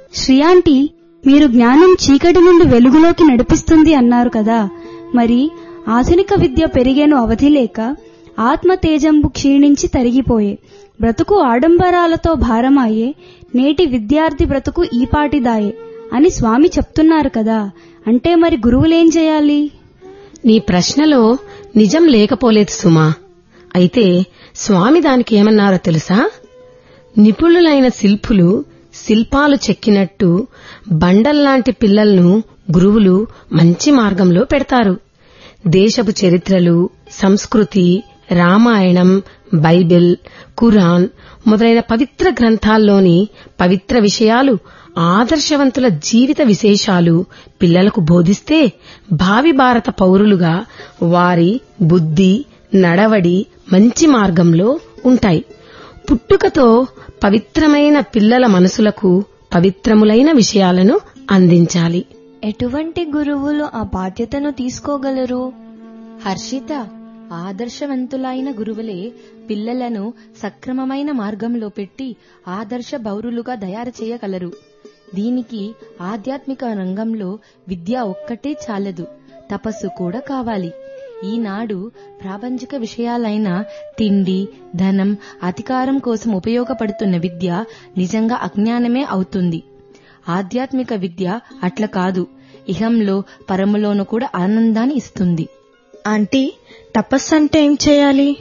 శ్రీయాంటి మీరు జ్ఞానం చీకటి నుండి వెలుగులోకి నడిపిస్తుంది అన్నారు కదా మరి ఆధునిక విద్య పెరిగేను అవధి లేక ఆత్మ తేజంబు క్షీణించి తరిగిపోయే బ్రతుకు ఆడంబరాలతో భారమాయే నేటి విద్యార్థి బ్రతుకు ఈపాటిదాయే అని స్వామి చెప్తున్నారు కదా అంటే మరి గురువులేం చేయాలి నీ ప్రశ్నలో నిజం లేకపోలేదు సుమా అయితే స్వామి దానికి ఏమన్నారో తెలుసా నిపుణులైన శిల్పులు శిల్పాలు చెక్కినట్టు బండల్లాంటి పిల్లలను గురువులు మంచి మార్గంలో పెడతారు దేశపు చరిత్రలు సంస్కృతి రామాయణం బైబిల్ ఖురాన్ మొదలైన పవిత్ర గ్రంథాల్లోని పవిత్ర విషయాలు ఆదర్శవంతుల జీవిత విశేషాలు పిల్లలకు బోధిస్తే భావి భారత పౌరులుగా వారి బుద్ధి నడవడి మంచి మార్గంలో ఉంటాయి పుట్టుకతో పవిత్రమైన పిల్లల మనసులకు పవిత్రములైన విషయాలను అందించాలి ఎటువంటి గురువులు ఆ బాధ్యతను తీసుకోగలరు హర్షిత ఆదర్శవంతులైన గురువులే పిల్లలను సక్రమమైన మార్గంలో పెట్టి ఆదర్శ బౌరులుగా తయారు చేయగలరు దీనికి ఆధ్యాత్మిక రంగంలో విద్య ఒక్కటే చాలదు తపస్సు కూడా కావాలి ఈనాడు ప్రాపంచిక విషయాలైన తిండి ధనం అధికారం కోసం ఉపయోగపడుతున్న విద్య నిజంగా అజ్ఞానమే అవుతుంది ఆధ్యాత్మిక విద్య అట్ల కాదు ఇహంలో పరములోను కూడా ఆనందాన్ని ఇస్తుంది ఆంటీ తపస్సు అంటే ఏం చేయాలి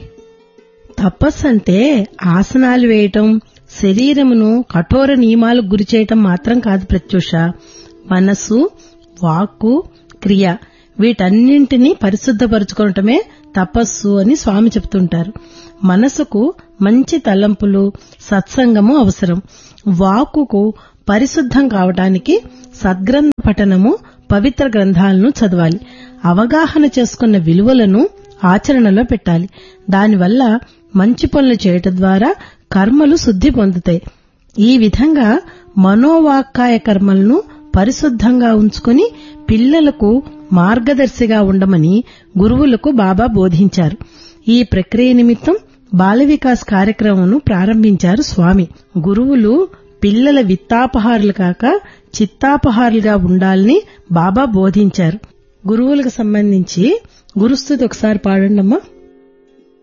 తపస్సు అంటే ఆసనాలు వేయటం శరీరమును కఠోర నియమాలకు గురి చేయటం మాత్రం కాదు ప్రత్యూష మనసు వాక్కు క్రియ వీటన్నింటినీ పరిశుద్ధపరచుకోవటమే తపస్సు అని స్వామి చెప్తుంటారు మనసుకు మంచి తలంపులు సత్సంగము అవసరం వాక్కుకు పరిశుద్ధం కావటానికి సద్గ్రంథ పఠనము పవిత్ర గ్రంథాలను చదవాలి అవగాహన చేసుకున్న విలువలను ఆచరణలో పెట్టాలి దానివల్ల మంచి పనులు చేయటం ద్వారా కర్మలు శుద్ధి పొందుతాయి ఈ విధంగా మనోవాక్కాయ కర్మలను పరిశుద్ధంగా ఉంచుకుని పిల్లలకు మార్గదర్శిగా ఉండమని గురువులకు బాబా బోధించారు ఈ ప్రక్రియ నిమిత్తం బాల వికాస్ కార్యక్రమం ప్రారంభించారు స్వామి గురువులు పిల్లల విత్తాపహారులు కాక చిత్తాపహారులుగా ఉండాలని బాబా బోధించారు గురువులకు సంబంధించి గురుస్థుతి ఒకసారి పాడండమ్మా